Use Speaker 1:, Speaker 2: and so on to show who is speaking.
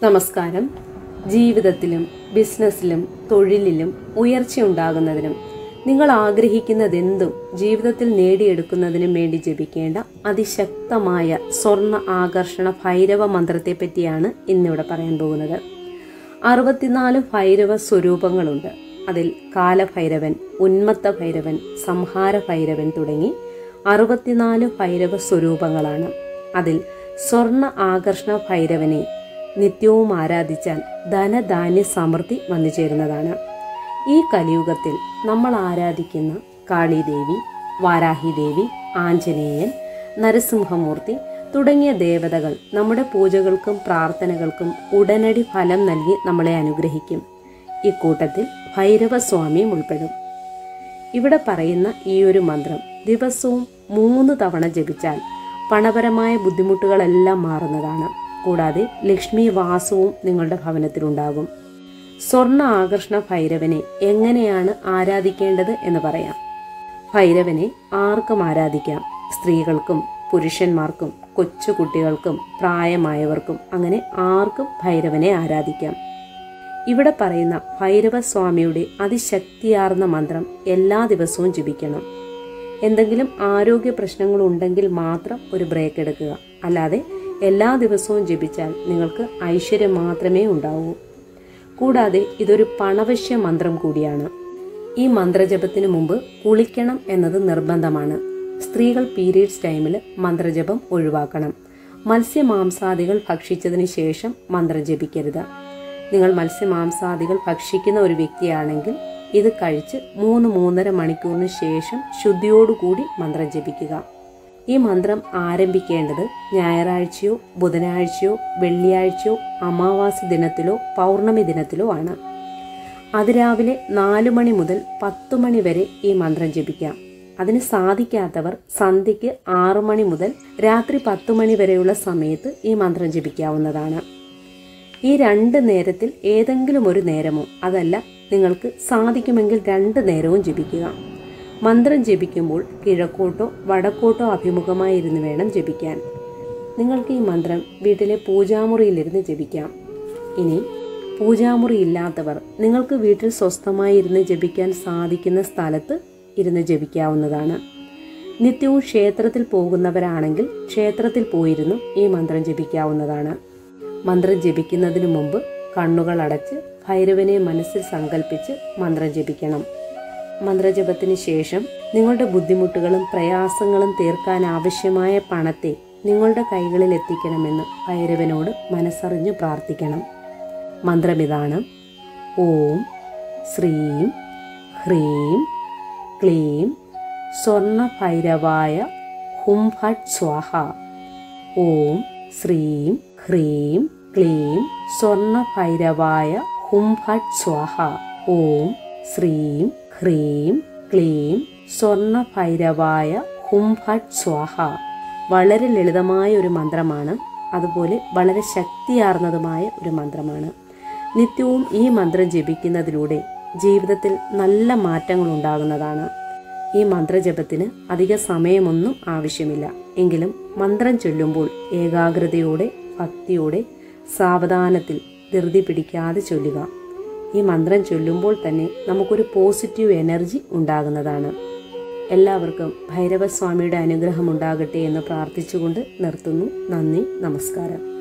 Speaker 1: നമസ്കാരം ജീവിതത്തിലും ബിസിനസ്സിലും തൊഴിലിലും ഉയർച്ചയുണ്ടാകുന്നതിനും നിങ്ങൾ ആഗ്രഹിക്കുന്നതെന്തും ജീവിതത്തിൽ നേടിയെടുക്കുന്നതിനും വേണ്ടി ജപിക്കേണ്ട അതിശക്തമായ സ്വർണ്ണ ആകർഷണ ഭൈരവ മന്ത്രത്തെ പറ്റിയാണ് ഇന്നിവിടെ പറയാൻ പോകുന്നത് അറുപത്തിനാല് ഭൈരവ സ്വരൂപങ്ങളുണ്ട് അതിൽ കാലഭൈരവൻ ഉന്മത്ത ഭൈരവൻ സംഹാര ഭൈരവൻ തുടങ്ങി അറുപത്തിനാല് ഭൈരവ സ്വരൂപങ്ങളാണ് അതിൽ സ്വർണ്ണ ആകർഷണ ഭൈരവനെ നിത്യവും ആരാധിച്ചാൽ ധനധാന്യ സമൃദ്ധി വന്നു ചേരുന്നതാണ് ഈ കലിയുഗത്തിൽ നമ്മൾ ആരാധിക്കുന്ന കാളിദേവി വാരാഹിദേവി ആഞ്ജനേയൻ നരസിംഹമൂർത്തി തുടങ്ങിയ ദേവതകൾ നമ്മുടെ പൂജകൾക്കും പ്രാർത്ഥനകൾക്കും ഉടനടി ഫലം നൽകി നമ്മളെ അനുഗ്രഹിക്കും ഇക്കൂട്ടത്തിൽ ഭൈരവസ്വാമിയും ഉൾപ്പെടും ഇവിടെ പറയുന്ന ഈ ഒരു മന്ത്രം ദിവസവും മൂന്ന് തവണ ജപിച്ചാൽ പണപരമായ ബുദ്ധിമുട്ടുകളെല്ലാം മാറുന്നതാണ് കൂടാതെ ലക്ഷ്മി വാസവും നിങ്ങളുടെ ഭവനത്തിലുണ്ടാകും സ്വർണ്ണ ആകർഷണ ഭൈരവനെ എങ്ങനെയാണ് ആരാധിക്കേണ്ടത് എന്ന് പറയാം ഭൈരവനെ ആർക്കും ആരാധിക്കാം സ്ത്രീകൾക്കും പുരുഷന്മാർക്കും കൊച്ചുകുട്ടികൾക്കും പ്രായമായവർക്കും അങ്ങനെ ആർക്കും ഭൈരവനെ ആരാധിക്കാം ഇവിടെ പറയുന്ന ഭൈരവസ്വാമിയുടെ അതിശക്തിയാർന്ന മന്ത്രം എല്ലാ ദിവസവും ജപിക്കണം എന്തെങ്കിലും ആരോഗ്യ പ്രശ്നങ്ങൾ ഉണ്ടെങ്കിൽ മാത്രം ഒരു ബ്രേക്ക് എടുക്കുക അല്ലാതെ എല്ലാ ദിവസവും ജപിച്ചാൽ നിങ്ങൾക്ക് ഐശ്വര്യം മാത്രമേ ഉണ്ടാവൂ കൂടാതെ ഇതൊരു പണവശ്യ മന്ത്രം കൂടിയാണ് ഈ മന്ത്രജപത്തിന് മുമ്പ് കുളിക്കണം എന്നത് നിർബന്ധമാണ് സ്ത്രീകൾ പീരീഡ്സ് ടൈമിൽ മന്ത്രജപം ഒഴിവാക്കണം മത്സ്യമാംസാദികൾ ഭക്ഷിച്ചതിന് ശേഷം മന്ത്രം ജപിക്കരുത് നിങ്ങൾ മത്സ്യമാംസാദികൾ ഭക്ഷിക്കുന്ന ഒരു വ്യക്തിയാണെങ്കിൽ ഇത് കഴിച്ച് മൂന്ന് മൂന്നര മണിക്കൂറിന് ശേഷം ശുദ്ധിയോടുകൂടി മന്ത്രം ജപിക്കുക ഈ മന്ത്രം ആരംഭിക്കേണ്ടത് ഞായറാഴ്ചയോ ബുധനാഴ്ചയോ വെള്ളിയാഴ്ചയോ അമാവാസി ദിനത്തിലോ പൗർണമി ദിനത്തിലോ ആണ് അതിരാവിലെ നാലു മണി മുതൽ പത്തു മണി വരെ ഈ മന്ത്രം ജപിക്കാം അതിന് സാധിക്കാത്തവർ സന്ധ്യയ്ക്ക് ആറു മണി മുതൽ രാത്രി പത്തു മണി വരെയുള്ള സമയത്ത് ഈ മന്ത്രം ജപിക്കാവുന്നതാണ് ഈ രണ്ട് നേരത്തിൽ ഏതെങ്കിലും ഒരു നേരമോ അതല്ല നിങ്ങൾക്ക് സാധിക്കുമെങ്കിൽ രണ്ട് നേരവും ജപിക്കുക മന്ത്രം ജപിക്കുമ്പോൾ കിഴക്കോട്ടോ വടക്കോട്ടോ അഭിമുഖമായിരുന്ന് വേണം ജപിക്കാൻ നിങ്ങൾക്ക് ഈ മന്ത്രം വീട്ടിലെ പൂജാമുറിയിലിരുന്ന് ജപിക്കാം ഇനി പൂജാമുറി ഇല്ലാത്തവർ നിങ്ങൾക്ക് വീട്ടിൽ സ്വസ്ഥമായി ഇരുന്ന് ജപിക്കാൻ സാധിക്കുന്ന സ്ഥലത്ത് ഇരുന്ന് ജപിക്കാവുന്നതാണ് നിത്യവും ക്ഷേത്രത്തിൽ പോകുന്നവരാണെങ്കിൽ ക്ഷേത്രത്തിൽ പോയിരുന്നു ഈ മന്ത്രം ജപിക്കാവുന്നതാണ് മന്ത്രം ജപിക്കുന്നതിന് മുമ്പ് കണ്ണുകൾ അടച്ച് ഭൈരവനെ മനസ്സിൽ സങ്കല്പിച്ച് മന്ത്രം ജപിക്കണം മന്ത്രജപത്തിന് ശേഷം നിങ്ങളുടെ ബുദ്ധിമുട്ടുകളും പ്രയാസങ്ങളും തീർക്കാൻ ആവശ്യമായ പണത്തെ നിങ്ങളുടെ കൈകളിൽ എത്തിക്കണമെന്ന് ഭൈരവനോട് മനസ്സറിഞ്ഞ് പ്രാർത്ഥിക്കണം മന്ത്രമിതാണ് ഓം ശ്രീം ഹ്രീം ക്ലീം സ്വർണ ഭൈരവായ ഹും ഫട്ട് സ്വാഹ ഓം ശ്രീം ഹ്രീം ക്ലീം സ്വർണ ഭൈരവായ ഹും ഫട്ട് സ്വാഹ ഓം ശ്രീം ഹ്രീം ക്ലീം സ്വർണ ഭൈരവായ ഹും ഫട്ട് സ്വാഹ വളരെ ലളിതമായ ഒരു മന്ത്രമാണ് അതുപോലെ വളരെ ശക്തിയാർന്നതുമായ ഒരു മന്ത്രമാണ് നിത്യവും ഈ മന്ത്രം ജപിക്കുന്നതിലൂടെ ജീവിതത്തിൽ നല്ല മാറ്റങ്ങൾ ഉണ്ടാകുന്നതാണ് ഈ മന്ത്രജപത്തിന് അധിക സമയമൊന്നും ആവശ്യമില്ല എങ്കിലും മന്ത്രം ചൊല്ലുമ്പോൾ ഏകാഗ്രതയോടെ ഭക്തിയോടെ സാവധാനത്തിൽ ധൃതി പിടിക്കാതെ ചൊല്ലുക ഈ മന്ത്രം ചൊല്ലുമ്പോൾ തന്നെ നമുക്കൊരു പോസിറ്റീവ് എനർജി ഉണ്ടാകുന്നതാണ് എല്ലാവർക്കും ഭൈരവസ്വാമിയുടെ അനുഗ്രഹം ഉണ്ടാകട്ടെ എന്ന് പ്രാർത്ഥിച്ചുകൊണ്ട് നിർത്തുന്നു നന്ദി നമസ്കാരം